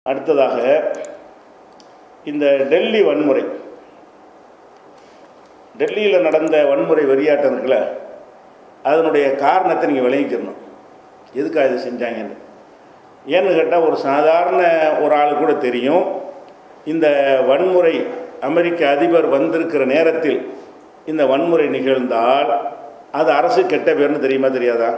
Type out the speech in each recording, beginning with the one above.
அடுத்ததாக இந்த டெல்லி வன்முறை டெல்லியில் நடந்த வன்முறை வெறியாட்டம் இருக்குல்ல அதனுடைய காரணத்தை நீங்கள் விளங்கிக்கணும் எதுக்காக இது செஞ்சாங்கன்னு ஏன்னு கேட்டால் ஒரு சாதாரண ஒரு ஆள் கூட தெரியும் இந்த வன்முறை அமெரிக்க அதிபர் வந்திருக்கிற நேரத்தில் இந்த வன்முறை நிகழ்ந்தால் அது அரசு கெட்ட பேர்னு தெரியுமா தெரியாதா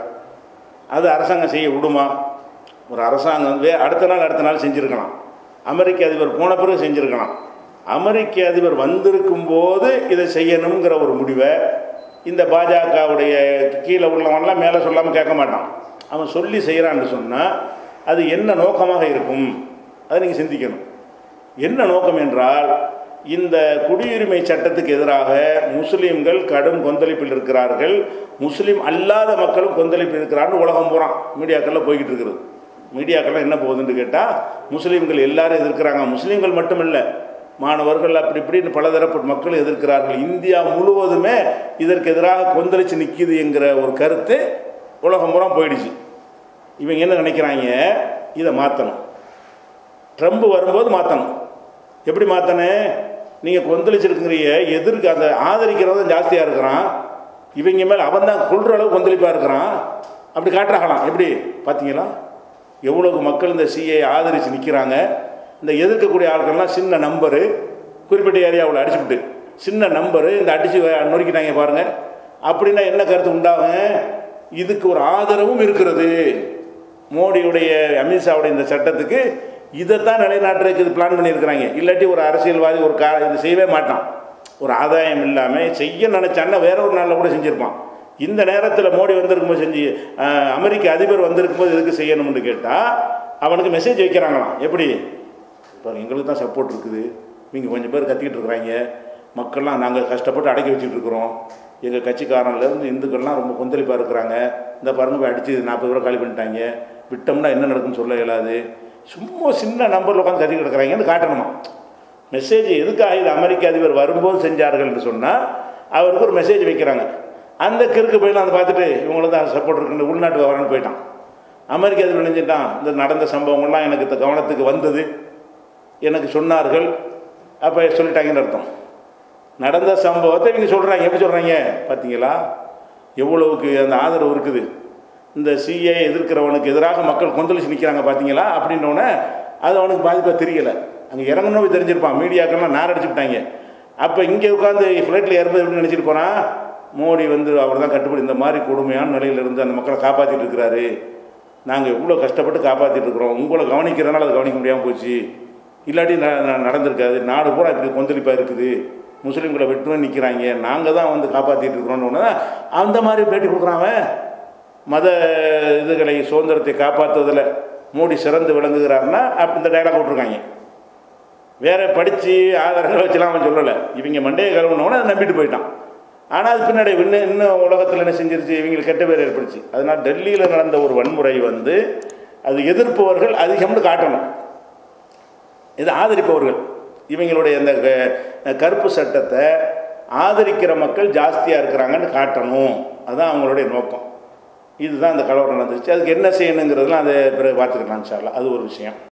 அது அரசாங்கம் செய்ய விடுமா ஒரு அரசாங்கம் வே அடுத்த நாள் அடுத்த நாள் செஞ்சுருக்கலாம் அமெரிக்க அதிபர் போன பிறகு செஞ்சுருக்கலாம் அமெரிக்க அதிபர் வந்திருக்கும் போது இதை செய்யணுங்கிற ஒரு முடிவை இந்த பாஜகவுடைய கீழே உள்ளவன்லாம் மேலே சொல்லாமல் கேட்க மாட்டான் அவன் சொல்லி செய்கிறான்னு சொன்னால் அது என்ன நோக்கமாக இருக்கும் அதை நீங்கள் சிந்திக்கணும் என்ன நோக்கம் என்றால் இந்த குடியுரிமை சட்டத்துக்கு எதிராக முஸ்லீம்கள் கடும் கொந்தளிப்பில் இருக்கிறார்கள் முஸ்லீம் அல்லாத மக்களும் கொந்தளிப்பில் இருக்கிறார்கள் உலகம் பூரான் மீடியாக்களில் போய்கிட்டு இருக்கிறது மீடியாக்கள்லாம் என்ன போகுதுன்னு கேட்டால் முஸ்லீம்கள் எல்லாரும் எதிர்க்கிறாங்க முஸ்லீம்கள் மட்டுமில்ல மாணவர்கள் அப்படி இப்படின்னு பலதரப்பட்ட மக்கள் எதிர்க்கிறார்கள் இந்தியா முழுவதுமே இதற்கு எதிராக கொந்தளிச்சு நிற்கிது என்கிற ஒரு கருத்து உலகம் பூரா போயிடுச்சு இவங்க என்ன நினைக்கிறாங்க இதை மாற்றணும் ட்ரம்ப் வரும்போது மாற்றணும் எப்படி மாற்றணும் நீங்கள் கொந்தளிச்சிருக்கிறீங்க எதிர்க்க அந்த ஆதரிக்கிறவன் ஜாஸ்தியாக இருக்கிறான் இவங்க மேலே அவன் தான் கொள்கிற அளவு கொந்தளிப்பாக இருக்கிறான் அப்படி காட்டுறாங்களாம் எப்படி பார்த்தீங்களா எவ்வளவு மக்கள் இந்த சிஐ ஆதரித்து நிற்கிறாங்க இந்த எதிர்க்கக்கூடிய ஆட்கள்லாம் சின்ன நம்பரு குறிப்பிட்ட ஏரியாவில் அடிச்சுவிட்டு சின்ன நம்பரு இந்த அடித்து நொறுக்கிட்டாங்க பாருங்கள் அப்படின்னா என்ன கருத்து உண்டாகும் இதுக்கு ஒரு ஆதரவும் இருக்கிறது மோடியுடைய அமித்ஷாவுடைய இந்த சட்டத்துக்கு இதைத்தான் நிலைநாட்டுறதுக்கு இது பிளான் பண்ணியிருக்கிறாங்க இல்லாட்டி ஒரு அரசியல்வாதி ஒரு கா இது செய்யவே மாட்டான் ஒரு ஆதாயம் இல்லாமல் செய்ய நினச்சான்னா வேற ஒரு நாளில் கூட செஞ்சுருப்பான் இந்த நேரத்தில் மோடி வந்திருக்கும்போது செஞ்சு அமெரிக்க அதிபர் வந்திருக்கும்போது எதுக்கு செய்யணும்னு கேட்டால் அவனுக்கு மெசேஜ் வைக்கிறாங்களாம் எப்படி இப்போ எங்களுக்கு தான் சப்போர்ட் இருக்குது நீங்கள் கொஞ்சம் பேர் கத்திக்கிட்டு இருக்கிறாங்க மக்கள்லாம் நாங்கள் கஷ்டப்பட்டு அடக்கி வச்சுட்டு இருக்கிறோம் எங்கள் கட்சிக்காரன்லேருந்து இந்துக்கள்லாம் ரொம்ப கொந்தளிப்பாக இருக்கிறாங்க இந்த பாருங்க போய் அடித்து நாற்பது ரூபா காலி பண்ணிட்டாங்க விட்டோம்னா என்ன நடக்குன்னு சொல்ல இயலாது சும்மா சின்ன நம்பரில் உட்காந்து கத்தி கிடக்குறாங்கன்னு காட்டணுமா மெசேஜ் எதுக்காக இது அமெரிக்க அதிபர் வரும்போது செஞ்சார்கள்னு சொன்னால் அவருக்கு ஒரு மெசேஜ் வைக்கிறாங்க அந்த கிறுக்கு போயிடலாம் அதை பார்த்துட்டு இவங்களுக்கு தான் சப்போர்ட் இருக்குன்னு உள்நாட்டு வரேன்னு போயிட்டான் அமெரிக்க அதிபர் நினைஞ்சிட்டான் இந்த நடந்த சம்பவங்கள்லாம் எனக்கு இந்த கவனத்துக்கு வந்தது எனக்கு சொன்னார்கள் அப்போ சொல்லிட்டாங்கன்னு அர்த்தம் நடந்த சம்பவத்தை இவங்க சொல்கிறாங்க எப்படி சொல்கிறாங்க பார்த்தீங்களா எவ்வளவுக்கு அந்த ஆதரவு இருக்குது இந்த சிஏ எதிர்க்கிறவனுக்கு எதிராக மக்கள் கொந்தளிச்சு நிற்கிறாங்க பார்த்தீங்களா அப்படின்னோடனே அது அவனுக்கு பாதிப்பாக தெரியலை அங்கே இறங்கணும் தெரிஞ்சிருப்பான் மீடியாக்கெல்லாம் நார் அடிச்சுட்டாங்க அப்போ இங்கே உட்காந்து ஃப்ளைட்டில் ஏறும்போது எப்படி நினச்சிட்டு போகிறான் மோடி வந்து அவர் தான் கட்டுப்படி இந்த மாதிரி கொடுமையான நிலையில் இருந்து அந்த மக்களை காப்பாற்றிட்டு இருக்கிறாரு நாங்கள் இவ்வளோ கஷ்டப்பட்டு காப்பாற்றிட்டு இருக்கிறோம் உங்களை கவனிக்கிறதுனால அதை கவனிக்க முடியாமல் போச்சு இல்லாட்டி நடந்திருக்காது நாடு பூரா இப்படி கொந்தளிப்பாக இருக்குது முஸ்லீம்களை வெட்டுவேன் நிற்கிறாங்க நாங்கள் தான் வந்து காப்பாற்றிட்டு இருக்கிறோன்னு அந்த மாதிரி பேட்டி கொடுக்குறான் மத இதுகளை சுதந்திரத்தை காப்பாற்றுவதில் மோடி சிறந்து விளங்குகிறாருன்னா அப்படி இந்த டைலாக் விட்ருக்காங்க வேற படித்து ஆதாரங்களை வச்சுலாம் அவன் சொல்லலை இவங்க மண்டையை கழுவுனவனே அதை நம்பிட்டு போயிட்டான் ஆனால் அது பின்னாடி இன்னும் இன்னும் உலகத்தில் என்ன செஞ்சிருச்சு இவங்களுக்கு கெட்ட பேர் ஏற்படுச்சு அதனால் டெல்லியில் நடந்த ஒரு வன்முறை வந்து அது எதிர்ப்பவர்கள் அதிகம்னு காட்டணும் இது ஆதரிப்பவர்கள் இவங்களுடைய இந்த கருப்பு சட்டத்தை ஆதரிக்கிற மக்கள் ஜாஸ்தியாக இருக்கிறாங்கன்னு காட்டணும் அதுதான் அவங்களுடைய நோக்கம் இதுதான் அந்த கலவரம் நடந்துச்சு அதுக்கு என்ன செய்யணுங்கிறதுலாம் அதை பிறகு பார்த்துக்கலாம் சார் அது ஒரு விஷயம்